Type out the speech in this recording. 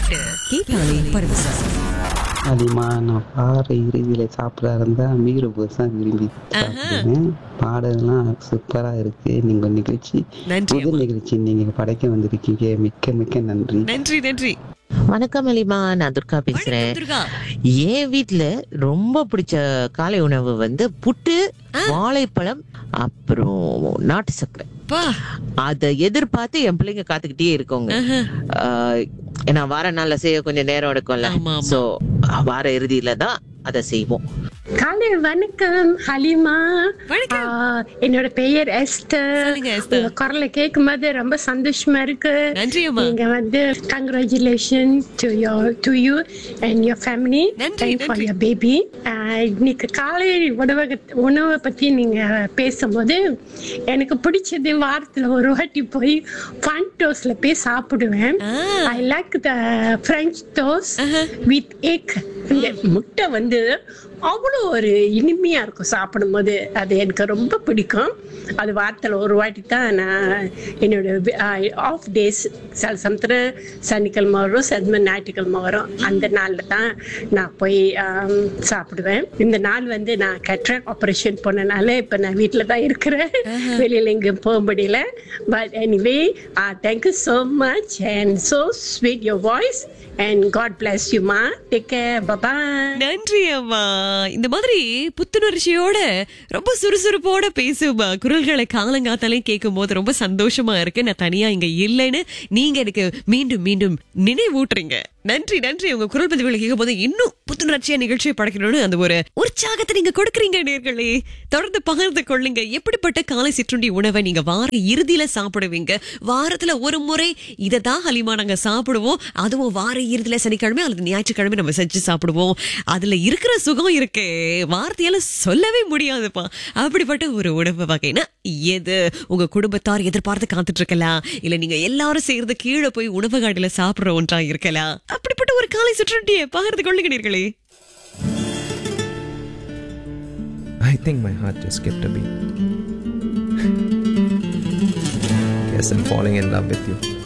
பாட்டு கேட்டாலே பரவசம் அதிகமா நான் பாற இறுதியில சாப்பிட இருந்தா மீறு தான் விரும்பி சாப்பிடுவேன் பாடலாம் சூப்பரா இருக்கு நீங்க நிகழ்ச்சி நன்றி முதல் நிகழ்ச்சி நீங்க படைக்க வந்திருக்கீங்க மிக்க மிக்க நன்றி நன்றி நன்றி வணக்கம் அலிமா நான் துர்கா பேசுறேன் வணக்கம் துர்கா என் வீட்ல ரொம்ப பிடிச்ச காலை உணவு வந்து புட்டு வாழைப்பழம் அப்புறம் நாட்டு சர்க்கரை பா அத எதிர்பார்த்து என் பிள்ளைங்க காத்துக்கிட்டே இருக்கோங்க ஆஹ், ஏன்னா வார நாள்ல செய்ய கொஞ்சம் நேரம் எடுக்கும்ல ஆமா, ஆமா. சோ வார இறுதியில தான் அதை செய்வோம் காலை வணக்கம் ஹலிமா வணக்கம். ஆ, என்னோட பெயர் எஸ்தர் சொல்லுங்க, எஸ்தர். உங்க குரலை கேட்கும் போது ரொம்ப சந்தோஷமா இருக்கு நன்றி அம்மா. நீங்க வந்து congratulation to your to you and your family நன்றி, ஃபார் நன்றி. யோர் பேபி இன்னைக்கு காலை உணவக உணவை பத்தி நீங்க பேசும்போது எனக்கு பிடிச்சது வாரத்துல ஒரு வாட்டி போய் ஃபன் டோஸ்ட்ல போய் சாப்பிடுவேன் ah. I like the French toast with egg இந்த முட்டை வந்து அவ்வளோ ஒரு இனிமையாக இருக்கும் சாப்பிடும்போது அது எனக்கு ரொம்ப பிடிக்கும் அது வாரத்தில் ஒரு வாட்டி தான் நான் என்னோட ஆஃப் டேஸ் சில சமயத்தில் சனிக்கிழமை வரும் சில ஞாயிற்றுக்கிழமை வரும் அந்த நாளில் தான் நான் போய் ஆம், சாப்பிடுவேன் இந்த நாள் வந்து நான் கட்ராக் ஆப்ரேஷன் போனனால இப்போ நான் வீட்டில் தான் இருக்கிறேன் வெளியில் எங்கேயும் போக முடியல but anyway thank you so much and so sweet your voice and God bless யூமா டேக் கேர் பபாய் நன்றி அம்மா இந்த மாதிரி புத்துணர்ச்சியோட ரொம்ப சுறுசுறுப்போட பேசுமா குரல்களை காலங்காத்தாலையும் கேட்கும் போது ரொம்ப சந்தோஷமா இருக்கு நான் தனியா இங்க இல்லைன்னு நீங்க எனக்கு மீண்டும் மீண்டும் நினைவூட்டுறீங்க நன்றி நன்றி உங்க குரல் பதிவுகளை கேட்கும் போது இன்னும் புத்துணர்ச்சியா நிகழ்ச்சியை படைக்கணும்னு அந்த ஒரு உற்சாகத்தை நீங்க கொடுக்குறீங்க நேர்களே தொடர்ந்து பகிர்ந்து கொள்ளுங்க எப்படிப்பட்ட காலை சிற்றுண்டி உணவை நீங்க வார இறுதியில சாப்பிடுவீங்க வாரத்துல ஒரு முறை இதை தான் ஹலிமா நாங்க சாப்பிடுவோம் அதுவும் வார இறுதியில சனிக்கிழமை அல்லது ஞாயிற்றுக்கிழமை நம்ம செஞ்சு சாப்பிடுவோம் அதுல இருக்கிற சுகம் இருக்கே வார்த்தையால சொல்லவே முடியாதுப்பா அப்படிப்பட்ட ஒரு உணவு வகைனா எது உங்க குடும்பத்தார் எதிர்பார்த்து காத்துட்டு இருக்கலாம் இல்ல நீங்க எல்லாரும் சேர்ந்து கீழே போய் உணவு காட்டில சாப்பிடுற ஒன்றா இருக்கலாம் அப்படிப்பட்ட ஒரு காலை சுற்றுண்டியை பகிர்ந்து கொள்ளுங்க நேர்களே I think my heart just skipped a beat. Guess I'm falling in love with you.